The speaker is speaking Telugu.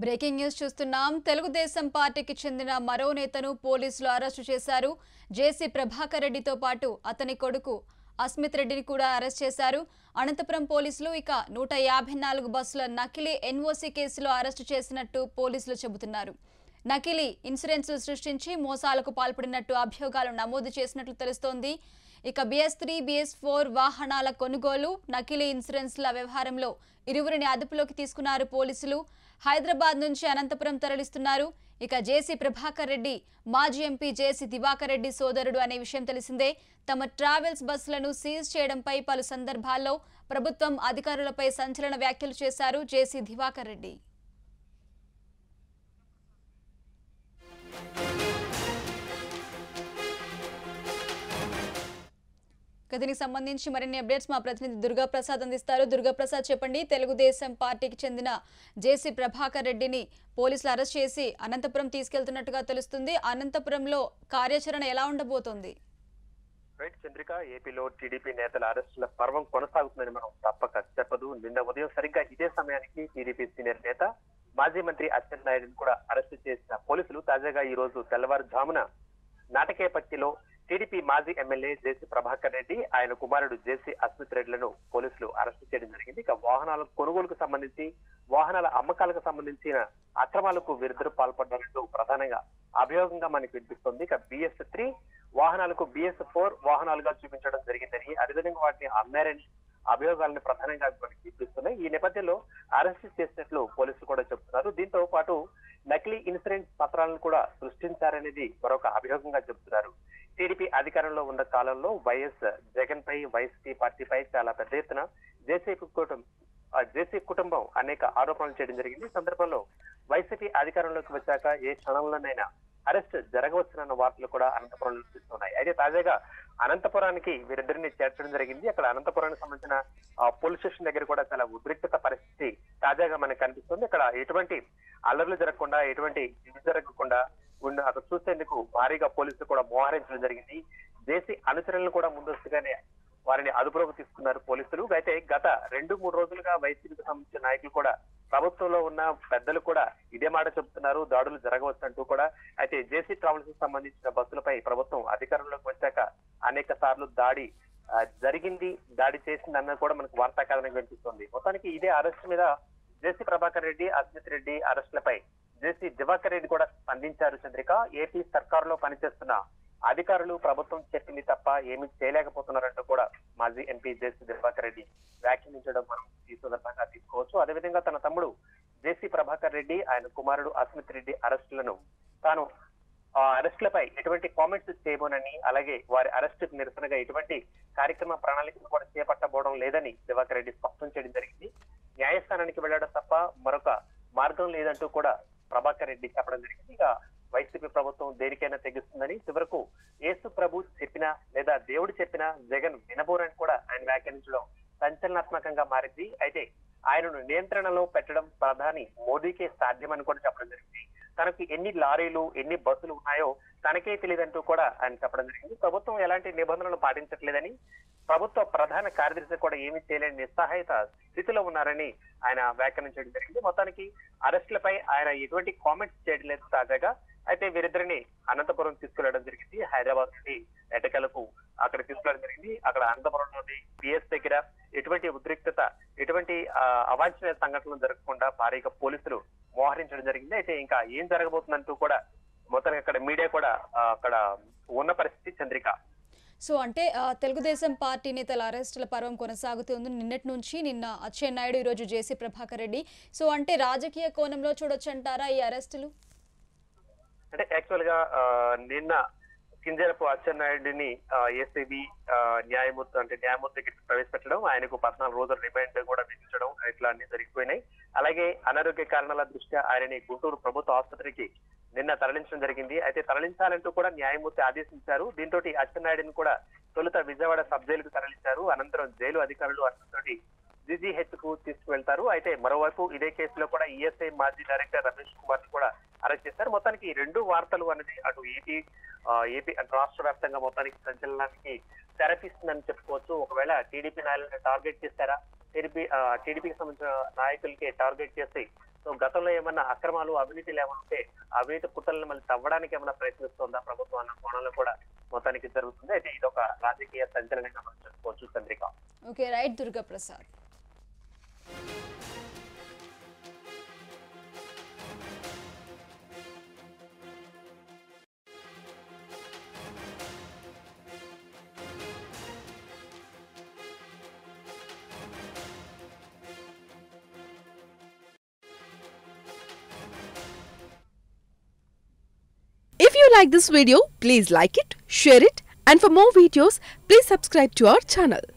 బ్రేకింగ్ న్యూస్ చూస్తున్నాం తెలుగుదేశం పార్టీకి చెందిన మరో నేతను పోలీసులు అరెస్టు చేశారు జేసీ ప్రభాకర్ రెడ్డితో పాటు అతని కొడుకు అస్మిత్ రెడ్డిని కూడా అరెస్ట్ చేశారు అనంతపురం పోలీసులు ఇక నూట యాభై నాలుగు బస్సుల నకిలీ ఎన్ఓసీ కేసులో అరెస్టు చేసినట్టు పోలీసులు చెబుతున్నారు నకిలీ ఇన్సూరెన్సులు సృష్టించి మోసాలకు పాల్పడినట్టు అభియోగాలు నమోదు చేసినట్లు తెలుస్తోంది ఇక బిఎస్ త్రీ బిఎస్ ఫోర్ వాహనాల కొనుగోలు నకిలీ ఇన్సూరెన్స్ల వ్యవహారంలో ఇరువురిని అదుపులోకి తీసుకున్నారు పోలీసులు హైదరాబాద్ నుంచి అనంతపురం తరలిస్తున్నారు ఇక జేసీ ప్రభాకర్ రెడ్డి మాజీ ఎంపీ జేసీ దివాకర్ రెడ్డి సోదరుడు అనే విషయం తెలిసిందే తమ ట్రావెల్స్ బస్సులను సీజ్ చేయడంపై పలు సందర్భాల్లో ప్రభుత్వం అధికారులపై సంచలన వ్యాఖ్యలు చేశారు జేసీ దివాకర్ రెడ్డి ఇక దీనికి సంబంధించి మరిన్ని అప్డేట్స్ మా ప్రతినిధి దుర్గా ప్రసాద్ అందిస్తారు దుర్గా ప్రసాద్ చెప్పండి తెలుగుదేశం పార్టీకి చెందిన జేసీ ప్రభాకర్ రెడ్డిని పోలీసులు అరెస్ట్ చేసి అనంతపురం తీసుకెళ్తున్నట్టుగా తెలుస్తుంది అనంతపురంలో కార్యాచరణ ఎలా ఉండబోతోంది రైట్ చంద్రిక ఏపీలో టీడీపీ నేతల అరెస్టుల పర్వం కొనసాగుతుందని మనం తప్పక చెప్పదు నిన్న ఉదయం సరిగ్గా ఇదే సమయానికి టీడీపీ సీనియర్ నేత మాజీ మంత్రి అచ్చెన్నాయుడిని కూడా అరెస్టు చేసిన పోలీసులు తాజాగా ఈ రోజు తెల్లవారుజామున నాటకేపట్టిలో టీడీపీ మాజీ ఎమ్మెల్యే జేసీ ప్రభాకర్ రెడ్డి ఆయన కుమారుడు జేసీ అస్మిత్ రెడ్డిలను పోలీసులు అరెస్టు చేయడం జరిగింది ఇక వాహనాల కొనుగోలుకు సంబంధించి వాహనాల అమ్మకాలకు సంబంధించిన అక్రమాలకు వీరిద్దరు పాల్పడ్డారంటూ ప్రధానంగా అభియోగంగా మనకు వినిపిస్తుంది ఇక బిఎస్ త్రీ వాహనాలకు బిఎస్ ఫోర్ వాహనాలుగా చూపించడం జరిగిందని అదేవిధంగా వాటిని అమ్మారని అభియోగాలను ప్రధానంగా మనకి వినిపిస్తున్నాయి ఈ నేపథ్యంలో అరెస్ట్ చేసినట్లు పోలీసులు కూడా చెబుతున్నారు దీంతో పాటు నకిలీ ఇన్సూరెన్స్ పత్రాలను కూడా సృష్టించారనేది మరొక అభియోగంగా చెబుతున్నారు టీడీపీ అధికారంలో ఉన్న కాలంలో వైఎస్ జగన్ పై వైఎస్పీ పార్టీపై చాలా పెద్ద ఎత్తున జేసీపీ కుటుంబం ఆ జేసీ కుటుంబం అనేక ఆరోపణలు చేయడం జరిగింది ఈ సందర్భంలో వైసీపీ అధికారంలోకి వచ్చాక ఏ క్షణంలోనైనా అరెస్ట్ జరగవచ్చునన్న వార్తలు కూడా అనంతపురంలో చూస్తున్నాయి అయితే తాజాగా అనంతపురానికి వీరిద్దరిని చేర్చడం జరిగింది అక్కడ అనంతపురానికి సంబంధించిన ఆ, పోలీస్ స్టేషన్ దగ్గర కూడా చాలా ఉద్రిక్తత పరిస్థితి తాజాగా మనకు కనిపిస్తుంది ఇక్కడ ఎటువంటి అల్లర్లు జరగకుండా ఎటువంటి ఇది జరగకుండా ఉన్న అక్కడ చూసేందుకు భారీగా పోలీసులు కూడా మోహరించడం జరిగింది దేశీ అనుచరులను కూడా ముందస్తుగానే వారిని అదుపులోకి తీసుకున్నారు పోలీసులు అయితే గత రెండు మూడు రోజులుగా వైసీపీకి సంబంధించిన నాయకులు కూడా ప్రభుత్వంలో ఉన్న పెద్దలు కూడా ఇదే మాట చెబుతున్నారు దాడులు జరగవచ్చంటూ కూడా అయితే జేసీ ట్రావెల్స్ కి సంబంధించిన బస్సులపై ప్రభుత్వం అధికారంలోకి వచ్చాక అనేక సార్లు దాడి ఆ, జరిగింది దాడి చేసింది అన్నది కూడా మనకు వార్తా కథనం కనిపిస్తుంది మొత్తానికి ఇదే అరెస్ట్ మీద జేసీ ప్రభాకర్ రెడ్డి అస్మిత్ రెడ్డి అరెస్టులపై జేసీ దివాకర్ రెడ్డి కూడా స్పందించారు చంద్రిక ఏపీ సర్కారులో పనిచేస్తున్న అధికారులు ప్రభుత్వం చెప్పింది తప్ప ఏమీ చేయలేకపోతున్నారంటూ కూడా మాజీ ఎంపీ జేసీ దివాకర్ రెడ్డి వ్యాఖ్యానించడం మనం ఈ సందర్భంగా తీసుకోవచ్చు అదేవిధంగా తన తమ్ముడు జేసీ ప్రభాకర్ రెడ్డి ఆయన కుమారుడు అస్మిత్ రెడ్డి అరెస్టులను తాను ఆ అరెస్టులపై ఎటువంటి కామెంట్స్ చేయబోనని అలాగే వారి అరెస్ట్ నిరసనగా ఎటువంటి కార్యక్రమ ప్రణాళికలు కూడా చేపట్టబోవడం లేదని దివాకర్ రెడ్డి స్పష్టం చేయడం జరిగింది న్యాయస్థానానికి వెళ్ళడం తప్ప మరొక మార్గం లేదంటూ కూడా ప్రభాకర్ రెడ్డి చెప్పడం జరిగింది ఇక వైసీపీ ప్రభుత్వం దేనికైనా తెగిస్తుందని చివరకు యేసు ప్రభు చెప్పినా లేదా దేవుడు చెప్పినా జగన్ వినబోరని కూడా ఆయన వ్యాఖ్యానించడం సంచలనాత్మకంగా మారింది అయితే ఆయనను నియంత్రణలో పెట్టడం ప్రధాని మోదీకే సాధ్యమని కూడా చెప్పడం జరిగింది తనకి ఎన్ని లారీలు ఎన్ని బస్సులు ఉన్నాయో తనకే తెలియదంటూ కూడా ఆయన చెప్పడం జరిగింది ప్రభుత్వం ఎలాంటి నిబంధనలు పాటించట్లేదని ప్రభుత్వ ప్రధాన కార్యదర్శి కూడా ఏమీ చేయలేని నిస్సహాయత స్థితిలో ఉన్నారని ఆయన వ్యాఖ్యానించడం జరిగింది మొత్తానికి అరెస్టులపై ఆయన ఎటువంటి కామెంట్స్ చేయడం లేదు తాజాగా అయితే వీరిద్దరిని అనంతపురం తీసుకెళ్లడం జరిగింది హైదరాబాద్ నుండి ఎటకలకు అక్కడ తీసుకెళ్లడం జరిగింది అక్కడ అనంతపురంలోని పిఎస్ దగ్గర ఎటువంటి ఉద్రిక్తత ఎటువంటి ఆ, అవాంఛనీయ సంఘటనలు జరగకుండా భారీగా పోలీసులు మోహరించడం జరిగింది అయితే ఇంకా ఏం జరగబోతుందంటూ కూడా మొత్తానికి అక్కడ మీడియా కూడా ఆ, అక్కడ ఉన్న పరిస్థితి చంద్రిక సో అంటే ఆ, తెలుగుదేశం పార్టీ నేతల అరెస్టుల పర్వం కొనసాగుతుంది నిన్నటి నుంచి నిన్న అచ్చెన్నాయుడు ఈరోజు జేసీ ప్రభాకర్ రెడ్డి సో అంటే రాజకీయ కోణంలో చూడొచ్చు అంటారా ఈ అరెస్టులు అంటే యాక్చువల్ గా ఆ, నిన్న కింజరపు అచ్చెన్నాయుడిని ఏసీబీ న్యాయమూర్తి అంటే న్యాయమూర్తికి ప్రవేశపెట్టడం ఆయనకు పద్నాలుగు రోజుల రిమాండ్ కూడా విధించడం ఇట్లా అన్ని జరిగిపోయినాయి అలాగే అనారోగ్య కారణాల దృష్ట్యా ఆయనని గుంటూరు ప్రభుత్వ ఆసుపత్రికి నిన్న తరలించడం జరిగింది అయితే తరలించాలంటూ కూడా న్యాయమూర్తి ఆదేశించారు దీంతో అచ్చెన్నాయుడిని కూడా తొలుత విజయవాడ సబ్ జైలుకు తరలించారు అనంతరం జైలు అధికారులు అతనితోటి జీజీహెచ్ కు తీసుకువెళ్తారు అయితే మరోవైపు ఇదే కేసులో కూడా ఈఎస్ఐ మాజీ డైరెక్టర్ రమేష్ కుమార్ ని కూడా అరెస్ట్ చేశారు మొత్తానికి ఈ రెండు వార్తలు అనేది అటు ఏపీ ఆ, ఏపీ అంటే రాష్ట్ర వ్యాప్తంగా మొత్తానికి సంచలనానికి తెరపిస్తుందని చెప్పుకోవచ్చు ఒకవేళ టీడీపీ నాయకులను టార్గెట్ చేస్తారా టీడీపీ టీడీపీకి సంబంధించిన నాయకులకి టార్గెట్ చేసి సో గతంలో ఏమన్నా అక్రమాలు అవినీతిలు ఏమైనా ఉంటే అవినీతి కుట్రలను మళ్ళీ తవ్వడానికి ఏమైనా ప్రయత్నిస్తుందా ప్రభుత్వం అన్న కోణంలో కూడా మొత్తానికి జరుగుతుంది అయితే ఇది ఒక రాజకీయ సంచలనంగా మనం చెప్పుకోవచ్చు Chandrika okay right Durga Prasad If you like this video, please like it, share it, and for more videos, please subscribe to our channel.